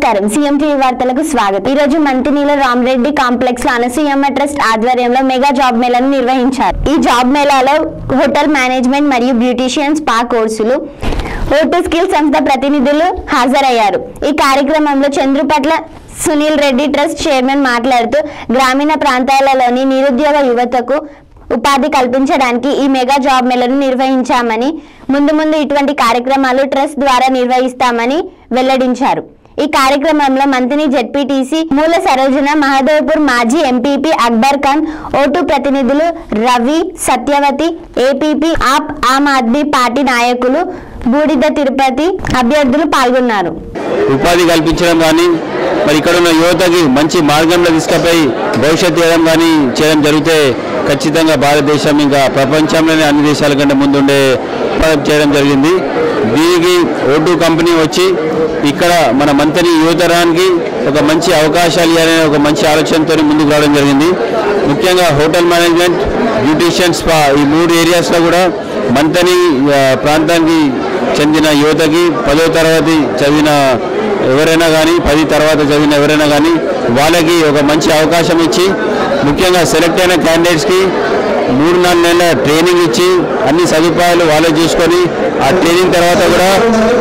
నమస్కారం CM TV వార్తలకు స్వాగతం ఈ రోజు మంతినీల రామరెడ్డి కాంప్లెక్స్ లో అనసూయమ్మ ట్రస్ట్ ఆధ్వర్యంలో మెగా జాబ్ మేళాను నిర్వహించారు ఈ జాబ్ మేళాలో హోటల్ మేనేజ్మెంట్ మరియు బ్యూటీషియన్ స్పా కోర్సులు ఓటు స్కిల్ సంస్థ ప్రతినిధులు హాజరయ్యారు ఈ కార్యక్రమంలో చంద్రుపట్ల సునీల్ రెడ్డి ట్రస్ట్ చైర్మన్ మాట్లాడుతూ గ్రామీణ ప్రాంతాలలోని నిరుద్యోగ యువతకు ఉపాధి కల్పించడానికి ఈ మెగా జాబ్ మేళను నిర్వహించామని ముందు ముందు ఇటువంటి కార్యక్రమాలు ట్రస్ట్ ద్వారా నిర్వహిస్తామని వెల్లడించారు ఈ కార్యక్రమంలో మంత్రి జెడ్పీటీసీ మూల సరోజన మహదేవ్పూర్ మాజీ ఎంపీపీ అక్బర్ ఖాన్ ఓటు ప్రతినిధులు రవి సత్యవతి ఏపీపీ ఆప్ ఆమ్ ఆద్మీ పార్టీ నాయకులు బూడిద తిరుపతి అభ్యర్థులు పాల్గొన్నారు ఉపాధి కల్పించడం కానీ మరి ఇక్కడ ఉన్న యువతకి మంచి మార్గంలో తీసుకుపోయి భవిష్యత్తు చేయడం కానీ చేయడం జరిగితే ఖచ్చితంగా భారతదేశం ఇంకా ప్రపంచంలోనే అన్ని దేశాల కంటే ముందుండే ఉపాధి చేయడం జరిగింది దీనికి ఓటు కంపెనీ వచ్చి ఇక్కడ మన మంత్రి యువతరానికి ఒక మంచి అవకాశాలు ఇవ్వాలనే ఒక మంచి ఆలోచనతో ముందుకు రావడం జరిగింది ముఖ్యంగా హోటల్ మేనేజ్మెంట్ బ్యూటీషియన్ స్పా ఈ మూడు ఏరియాస్లో కూడా మంతని ఆ, ప్రాంతానికి చెందిన యువతకి పదో తరగతి చదివిన ఎవరైనా కానీ పది తర్వాత చదివిన ఎవరైనా కానీ వాళ్ళకి ఒక మంచి అవకాశం ఇచ్చి ముఖ్యంగా సెలెక్ట్ అయిన క్యాండిడేట్స్కి మూడు నాలుగు నెలల ట్రైనింగ్ ఇచ్చి అన్ని సదుపాయాలు వాళ్ళే చూసుకొని ఆ ట్రైనింగ్ తర్వాత కూడా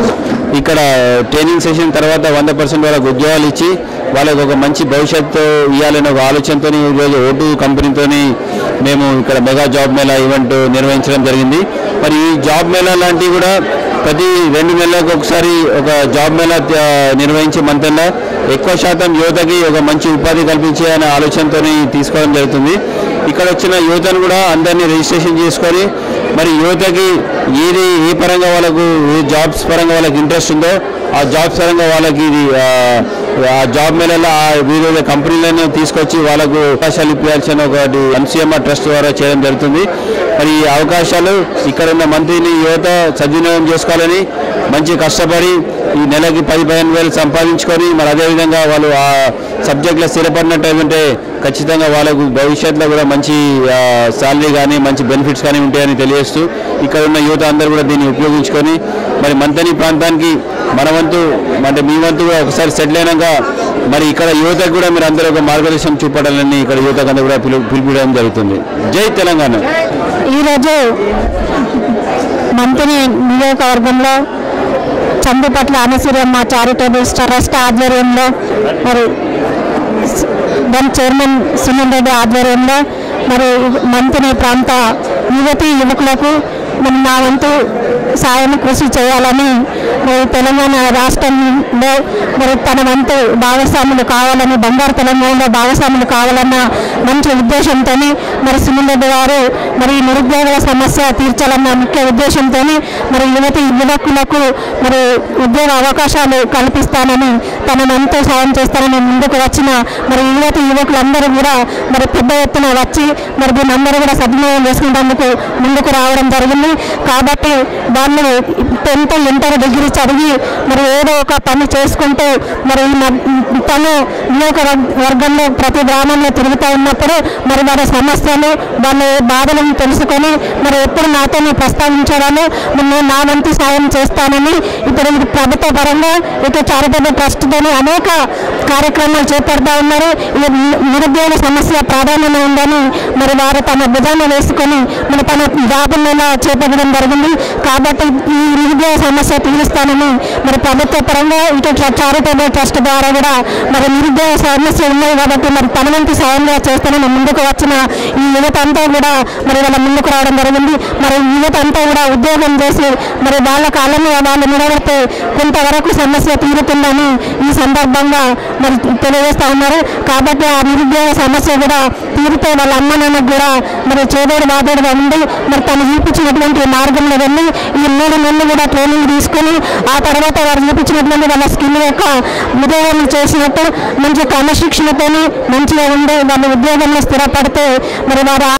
ఇక్కడ ట్రైనింగ్ సెషన్ తర్వాత వంద పర్సెంట్ వాళ్ళకి ఉద్యోగాలు ఇచ్చి వాళ్ళకి ఒక మంచి భవిష్యత్తు ఇవ్వాలనే ఒక ఆలోచనతో ఈరోజు ఓటు కంపెనీతో మేము ఇక్కడ మెగా జాబ్ మేళా ఈవెంట్ నిర్వహించడం జరిగింది మరి ఈ జాబ్ మేళా లాంటివి కూడా ప్రతి రెండు నెలలకు ఒకసారి ఒక జాబ్ మేళా ఆ, నిర్వహించి మంతల్లో ఎక్కువ శాతం యువతకి ఒక మంచి ఉపాధి కల్పించే అనే ఆలోచనతో తీసుకోవడం జరుగుతుంది ఇక్కడ వచ్చిన యువతను కూడా అందరినీ రిజిస్ట్రేషన్ చేసుకొని మరి యువతకి ఏది ఏ పరంగా వాళ్ళకు ఏ జాబ్స్ పరంగా వాళ్ళకి ఇంట్రెస్ట్ ఉందో ఆ జాబ్స్ పరంగా వాళ్ళకి ఇది ఆ, ఆ జాబ్ మేళలో ఆ వివిధ కంపెనీలను తీసుకొచ్చి వాళ్ళకు అవకాశాలు ఇప్పించాల్సిన ఒకటి ఎంసీఎంఆర్ ట్రస్ట్ ద్వారా చేయడం జరుగుతుంది మరి ఈ అవకాశాలు ఇక్కడ ఉన్న మంత్రిని యువత సద్వినియోగం చేసుకోవాలని మంచి కష్టపడి ఈ నెలకి పది పదిహేను వేలు సంపాదించుకొని మరి అదేవిధంగా వాళ్ళు ఆ సబ్జెక్ట్లో స్థిరపడినట్టు ఏమంటే ఖచ్చితంగా వాళ్ళకు భవిష్యత్తులో కూడా మంచి శాలరీ కానీ మంచి బెనిఫిట్స్ కానీ ఉంటాయని తెలియజేస్తూ ఇక్కడ ఉన్న యువత అందరూ కూడా దీన్ని ఉపయోగించుకొని మరి మంతని ప్రాంతానికి మన వంతు అంటే మీ వంతు కూడా ఒకసారి సెటిల్ అయినాక మరి ఇక్కడ యువతకు కూడా మీరు అందరూ ఒక మార్గదర్శనం చూపడాలని ఇక్కడ యువతకు అందరూ కూడా పిలు పిలిపించడం జరుగుతుంది జై తెలంగాణ ఈరోజు మంత్రి నియోజకవర్గంలో చందుపట్ల అనసూరమ్మ చారిటబుల్ ట్రస్ట్ ఆధ్వర్యంలో మరి దాని చైర్మన్ సునీల్ రెడ్డి ఆధ్వర్యంలో మరి మంత్రి ప్రాంత యువతి యువకులకు మరి నా వంతు సాయం కృషి చేయాలని మరి తెలంగాణ రాష్ట్రంలో మరి తన వంతు భాగస్వాములు కావాలని బంగారు తెలంగాణలో భాగస్వాములు కావాలన్న మంచి ఉద్దేశంతో మరి సునీల్ రెడ్డి గారు మరి నిరుద్యోగుల సమస్య తీర్చాలన్న ముఖ్య ఉద్దేశంతో మరి యువతి యువకులకు మరి ఉద్యోగ అవకాశాలు కల్పిస్తానని తన వంతు సాయం చేస్తానని ముందుకు వచ్చిన మరి యువతి యువకులందరూ కూడా మరి పెద్ద ఎత్తున వచ్చి మరి దీన్ని అందరూ కూడా సద్వినియోగం చేసుకునేందుకు ముందుకు రావడం జరిగింది కాబట్టి వాళ్ళు టెన్త్ ఇంటర్ డిగ్రీ చదివి మరి ఏదో ఒక పని చేసుకుంటూ మరి ఈ మ- తను నియోజకవర్గంలో ప్రతి గ్రామంలో తిరుగుతూ ఉన్నప్పుడు మరి వారి సమస్యలు వాళ్ళ బాధలను తెలుసుకొని మరి ఎప్పుడు నాతోనే ప్రస్తావించాలని నేను నా వంతు సాయం చేస్తానని ఇప్పుడు ఇది ప్రభుత్వ పరంగా ఇక చారిటబుల్ ట్రస్ట్తోని అనేక కార్యక్రమాలు చేపడతా ఉన్నారు ఈ ని- నిరుద్యోగ సమస్య ప్రాధాన్యత ఉందని మరి వారు తమ భుజాన్ని వేసుకొని మరి తన జాబులను చేపట్టడం జరిగింది కాబట్టి ఈ నిరుద్యోగ సమస్య తీరుస్తానని మరి ప్రభుత్వ పరంగా ఇటు చ- చారిటబుల్ ట్రస్ట్ ద్వారా కూడా మరి నిరుద్యోగ సమస్య ఉన్నాయి కాబట్టి మరి తన వంతు సాయంగా చేస్తానని ముందుకు వచ్చిన ఈ యువత అంతా కూడా మరి వాళ్ళ ముందుకు రావడం జరిగింది మరి ఈ యువత అంతా కూడా ఉద్యోగం చేసి మరి వాళ్ళ కాలంలో వాళ్ళు నిలబడితే కొంతవరకు సమస్య తీరుతుందని ఈ సందర్భంగా మరి తెలియజేస్తా ఉన్నారు కాబట్టి ఆ నిరుద్యోగ సమస్య కూడా తీరితే వాళ్ళ అమ్మ నాన్నకు కూడా మరి చేదోడు బాధోడుగా ఉండి మరి తను చూపించినటువంటి మార్గంలో వెళ్ళి ఈ మూడు నెలలు కూడా ట్రైనింగ్ తీసుకొని ఆ తర్వాత వారు చూపించినటువంటి వాళ్ళ స్కిల్ యొక్క ఉద్యోగం చేసినట్టు మంచి క్రమశిక్షణతోని మంచిగా ఉండి వాళ్ళ ఉద్యోగంలో స్థిరపడితే మరి వారు